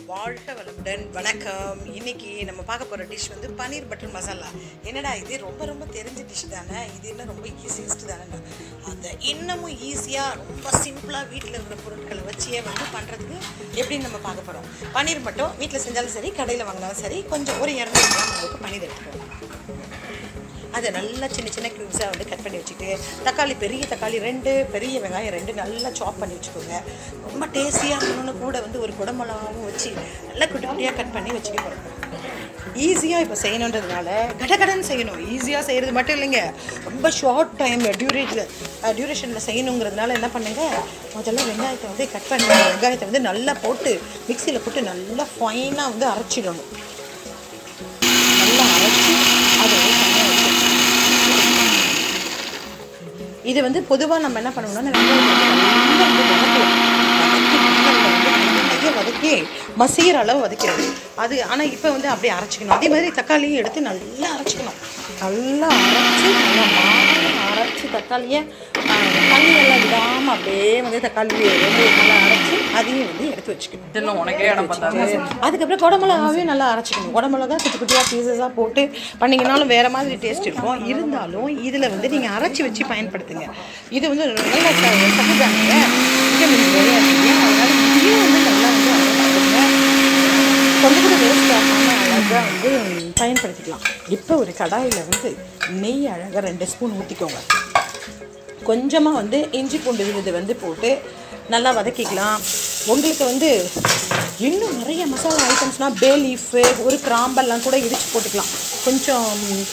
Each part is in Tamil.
வாழ்க வளமுடன் வணக்கம் இன்னைக்கு நம்ம பார்க்க போகிற டிஷ் வந்து பன்னீர் பட்டர் மசாலா என்னடா இது ரொம்ப ரொம்ப தெரிஞ்ச டிஷ் தானே இது என்ன ரொம்ப ஈஸியஸ்ட் தானே அந்த இன்னமும் ஈஸியாக ரொம்ப சிம்பிளாக வீட்டில் இருக்கிற பொருட்களை வச்சே வந்து பண்ணுறதுக்கு எப்படின்னு நம்ம பார்க்க போகிறோம் பன்னீர் மட்டும் வீட்டில் செஞ்சாலும் சரி கடையில் வாங்கினாலும் சரி கொஞ்சம் ஒரு இரநூறு கிராம் அளவுக்கு பன்னீர் எடுத்துக்கோங்க அதை நல்லா சின்ன சின்ன க்யூப்ஸாக வந்து கட் பண்ணி வச்சுட்டு தக்காளி பெரிய தக்காளி ரெண்டு பெரிய வெங்காயம் ரெண்டு நல்லா சாப் பண்ணி வச்சுக்கோங்க ரொம்ப டேஸ்டியாக இருக்கணும்னு கூட வந்து ஒரு குடமிளகாவும் வச்சு நல்லா குட்டி குட்டியாக கட் பண்ணி வச்சுக்க போகிறோம் ஈஸியாக இப்போ செய்யணுன்றதுனால கடகடன்னு செய்யணும் ஈஸியாக செய்கிறது மட்டும் இல்லைங்க ரொம்ப ஷார்ட் டைம் டியூரேட்டில் டியூரேஷனில் செய்யணுங்கிறதுனால என்ன பண்ணுங்க முதல்ல வெங்காயத்தை வந்து கட் பண்ணி வெங்காயத்தை வந்து நல்லா போட்டு மிக்சியில் போட்டு நல்லா ஃபைனாக வந்து அரைச்சிடணும் நல்லா அரைச்சி அதை வந்து தனியாக வச்சுக்கணும் இது வந்து பொதுவாக நம்ம என்ன பண்ணணும்னா இந்த வெங்காயத்தை வந்து நல்லா வந்து வதக்குவோம். வதக்கி மசாலால வந்து நிறைய வதக்கி மசிகிற அளவு வதக்கிறது அது ஆனால் இப்போ வந்து அப்படியே அரைச்சிக்கணும் அதே மாதிரி தக்காளியும் எடுத்து நல்லா அரைச்சிக்கணும் நல்லா அரைச்சி நல்லா மாறி அரைச்சி தக்காளியை தண்ணி எல்லாம் விடாமல் அப்படியே வந்து தக்காளி வந்து நல்லா அரைச்சி அதையும் வந்து எடுத்து வச்சுக்கணும் இதெல்லாம் உனக்கே இடம் பார்த்தாது அதுக்கப்புறம் குடமிளகாவே நல்லா அரைச்சிக்கணும் குடமிளகா குட்டி குட்டியாக பீசஸாக போட்டு பண்ணிங்கனாலும் வேறு மாதிரி டேஸ்ட் இருக்கும் இருந்தாலும் இதில் வந்து நீங்கள் அரைச்சி வச்சு பயன்படுத்துங்க இது வந்து நல்ல சகஜானுங்க விட்டமின் நிறையா இருக்குங்க அதனால இதையும் வந்து நல்லா வந்து அரைச்சிக்கோங்க கொஞ்சம் கூட வேஸ்ட் ஆகாமல் அழகாக வந்து பயன்படுத்திக்கலாம் இப்போ ஒரு கடாயில் வந்து நெய் அழகாக ரெண்டு ஸ்பூன் ஊற்றிக்கோங்க கொஞ்சமாக வந்து இஞ்சி பூண்டு விழுது வந்து போட்டு நல்லா வதக்கிக்கலாம் உங்களுக்கு வந்து இன்னும் நிறைய மசாலா ஐட்டம்ஸ்னால் பே லீஃபு ஒரு கிராம்பெல்லாம் கூட இடித்து போட்டுக்கலாம் கொஞ்சம்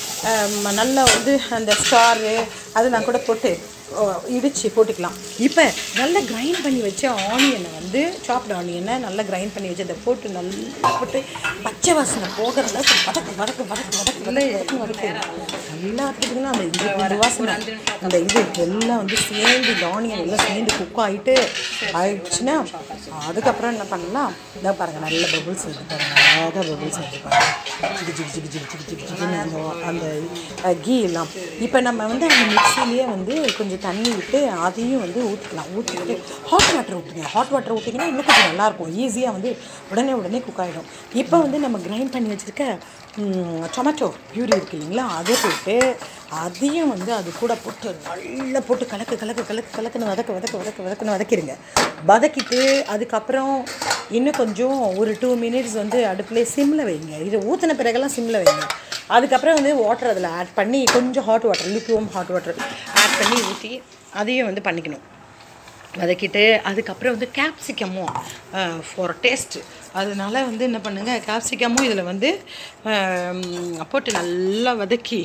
ஆம், நல்லா வந்து அந்த ஸ்டாரு அதெல்லாம் கூட போட்டு ஓ, இடித்து போட்டுக்கலாம் இப்போ நல்லா கிரைண்ட் பண்ணி வச்ச ஆனியனை வந்து சாப்டு ஆனியனை நல்லா கிரைண்ட் பண்ணி வச்சு அதை போட்டு நல்லா போட்டு பச்சை வாசனை போகிற அளவுக்கு வதக்கு வதக்கு வதக்கு வதக்கு வதக்கு வதக்கு வதக்கு நல்லா இருக்குதுங்கன்னா அந்த இஞ்சி பூண்டு வாசனை அந்த இது எல்லாம் வந்து சேர்ந்து இந்த ஆனியன் எல்லாம் சேர்ந்து குக் ஆகிட்டு ஆயிடுச்சுன்னா அதுக்கப்புறம் என்ன பண்ணலாம் இதை பாருங்கள் நல்ல பபுள்ஸ் வந்து பாருங்கள் அழகாக பபுள்ஸ் வந்து பாருங்கள் ஜிகி ஜிகி ஜிகி ஜிகி ஜிகி ஜிகி ஜிகின்னு அந்த அந்த அஹ், கீ எல்லாம் இப்போ நம்ம வந்து அந்த மிக்சிலேயே வந்து கொஞ்சம் தண்ணி விட்டு அதையும் வந்து ஊற்றிக்கலாம் ஊற்றிட்டு ஹாட் வாட்டர் ஊற்றுங்க ஹாட் வாட்டர் ஊற்றிங்கன்னா இன்னும் கொஞ்சம் நல்லாயிருக்கும் ஈஸியாக வந்து உடனே உடனே குக் ஆகிடும் இப்போ வந்து நம்ம கிரைண்ட் பண்ணி வச்சுருக்க டொமேட்டோ பியூரி இருக்கு இல்லைங்களா அதை போட்டு அதையும் வந்து அது கூட போட்டு நல்லா போட்டு கலக்கு கலக்கு கலக்கு கலக்குன்னு வதக்க வதக்க வதக்க வதக்குன்னு வதக்கிடுங்க வதக்கிட்டு அதுக்கப்புறம் இன்னும் கொஞ்சம் ஒரு டூ மினிட்ஸ் வந்து அடுப்புலேயே சிம்மில் வைங்க இது ஊற்றின பிறகெல்லாம் சிம்மில் வைங்க அதுக்கப்புறம் வந்து வாட்டர் அதில் ஆட் பண்ணி கொஞ்சம் ஹாட் வாட்டர் லிக்யூம் ஹாட் வாட்டர் ஆட் பண்ணி ஊற்றி அதையும் வந்து பண்ணிக்கணும் வதக்கிட்டு அதுக்கப்புறம் வந்து கேப்சிகமும் ஃபார் டேஸ்ட்டு அதனால வந்து என்ன பண்ணுங்கள் கேப்சிகமும் இதில் வந்து ஆம், போட்டு நல்லா வதக்கி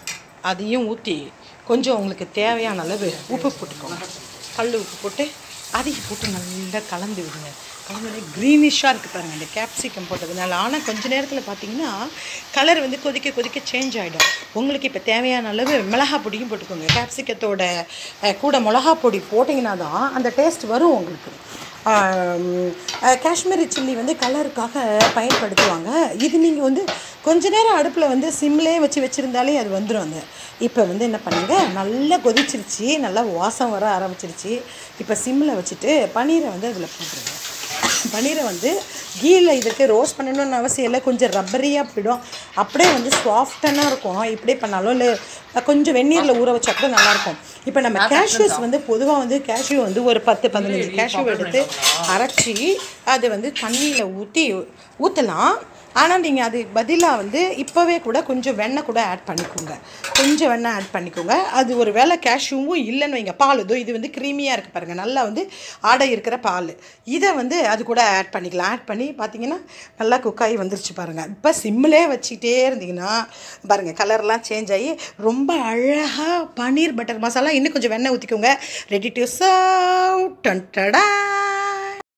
அதையும் ஊற்றி கொஞ்சம் உங்களுக்கு தேவையான அளவு உப்பு போட்டுக்கோங்க கல் உப்பு போட்டு அதையும் போட்டு நல்லா கலந்து விடுங்க கலந்து க்ரீனிஷாக இருக்குது பாருங்கள் இந்த கேப்சிகம் போட்டதுனால ஆனால் கொஞ்ச நேரத்தில் பார்த்தீங்கன்னா கலர் வந்து கொதிக்க கொதிக்க சேஞ்ச் ஆகிடும் உங்களுக்கு இப்போ தேவையான அளவு மிளகா பொடியும் போட்டுக்கோங்க கேப்சிகத்தோட அஹ், கூட மிளகா பொடி போட்டிங்கன்னா தான் அந்த டேஸ்ட் வரும் உங்களுக்கு ஆம், அஹ், காஷ்மீரி சில்லி வந்து கலருக்காக பயன்படுத்துவாங்க இது நீங்கள் வந்து கொஞ்ச நேரம் அடுப்பில் வந்து சிம்லேயே வச்சு வச்சுருந்தாலே அது வந்துடும் அந்த இப்போ வந்து என்ன பண்ணுங்க நல்லா கொதிச்சிருச்சு நல்லா வாசம் வர ஆரம்பிச்சிருச்சு இப்போ சிம்மில் வச்சுட்டு பன்னீரை வந்து அதில் போட்டுருங்க பன்னீரை வந்து கீழே இதுக்கு ரோஸ்ட் பண்ணணும்னு அவசியம் இல்லை கொஞ்சம் ரப்பரியாக போயிடும் அப்படியே வந்து சாஃப்டனாக இருக்கும் இப்படியே பண்ணாலும் இல்லை கொஞ்சம் வெந்நீரில் ஊற வச்சா கூட நல்லாயிருக்கும் இப்போ நம்ம கேஷ்யூஸ் வந்து பொதுவாக வந்து கேஷ்யூ வந்து ஒரு பத்து பதினஞ்சு கேஷ்யூ எடுத்து அரைச்சி அதை வந்து தண்ணியில் ஊற்றி ஊற்றலாம் ஆனால் நீங்கள் அது பதிலாக வந்து இப்போவே கூட கொஞ்சம் வெண்ணெய் கூட ஆட் பண்ணிக்கோங்க கொஞ்சம் வெண்ணெய் ஆட் பண்ணிக்கோங்க அது ஒரு வேளை கேஷ்யூவும் இல்லைன்னு வைங்க பால் இதோ இது வந்து க்ரீமியாக இருக்குது பாருங்கள் நல்லா வந்து ஆடை இருக்கிற பால் இதை வந்து அது கூட ஆட் பண்ணிக்கலாம் ஆட் பண்ணி பார்த்தீங்கன்னா நல்லா குக்காகி வந்துருச்சு பாருங்கள் இப்போ சிம்மிலே வச்சுக்கிட்டே இருந்தீங்கன்னா பாருங்கள் கலர்லாம் சேஞ்ச் ஆகி ரொம்ப அழகாக பன்னீர் பட்டர் மசாலா இன்னும் கொஞ்சம் வெண்ணெய் ஊற்றிக்கோங்க ரெடி டு சர்வ் டன்டடா